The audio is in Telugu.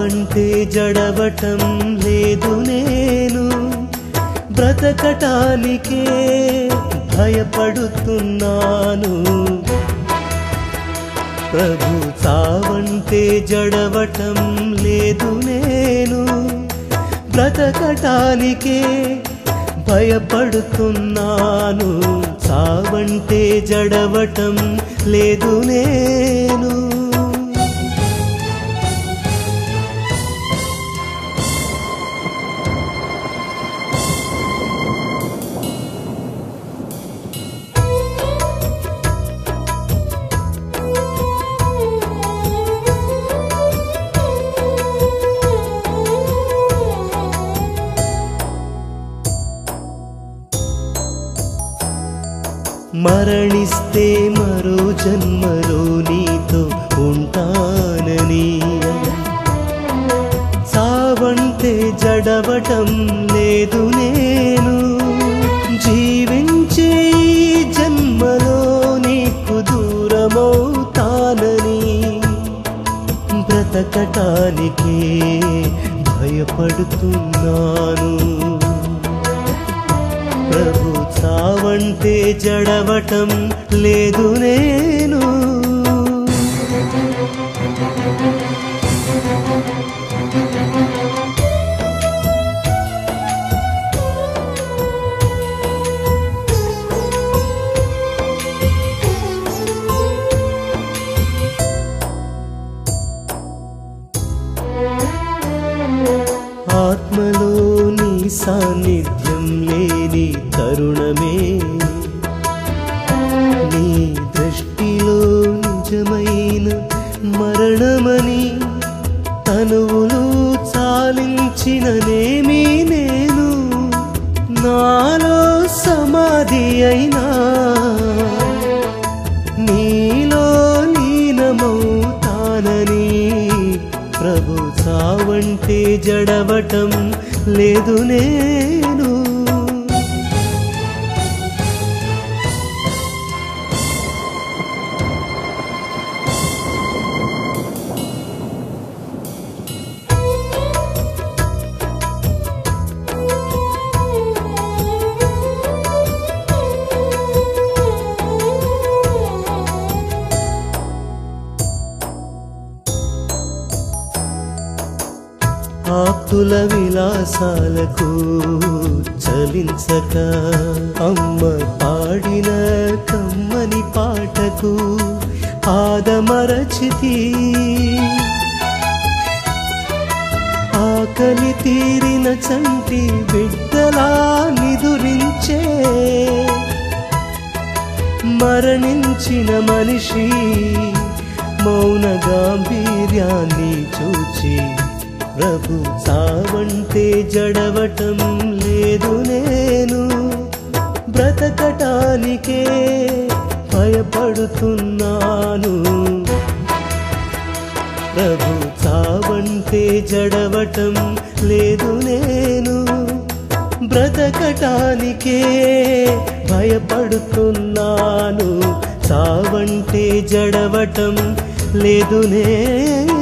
చావంటే జడవటం లేదు నేను బ్రతకటానికే భయపడుతున్నాను ప్రభు చావంటే జడవటం లేదు నేను బ్రతకటానికే భయపడుతున్నాను చావంటే జడవటం లేదు నేను మరణిస్తే మరో జన్మలో నీతో ఉంటానని చావంటే జడవటం లేదు నేను జీవించే ఈ జన్మలో నీకు దూరమవుతానని బ్రతకటానికే భయపడుతున్నాను ప్రభు చావంటే జడవటం లేదు నేను ఆత్మలో నీ సాన్నిధ్యం లేని తరుణమే నీ దృష్టిలో నిజమైన మరణమని తనువులు చాలించిననేమి నేను నాలో సమాధి అయినా నీలో లీనమవుతానని ప్రభు చావంటే జడవటం లేదు నేను ఆప్తుల విలాసాలకు చలించక అమ్మ పాడిన కమ్మని పాటకు ఆదమరచితి ఆకలి తీరిన చంటి బిడ్డలా నిదురించే మరణించిన మనిషి మౌన గాంభీర్యాన్ని చూచి ప్రభు సావంటే జడవటం లేదు నేను బ్రతకటానికే భయపడుతున్నాను ప్రభు చావంటే జడవటం లేదు నేను బ్రతకటానికే భయపడుతున్నాను చావంటే జడవటం లేదు నేను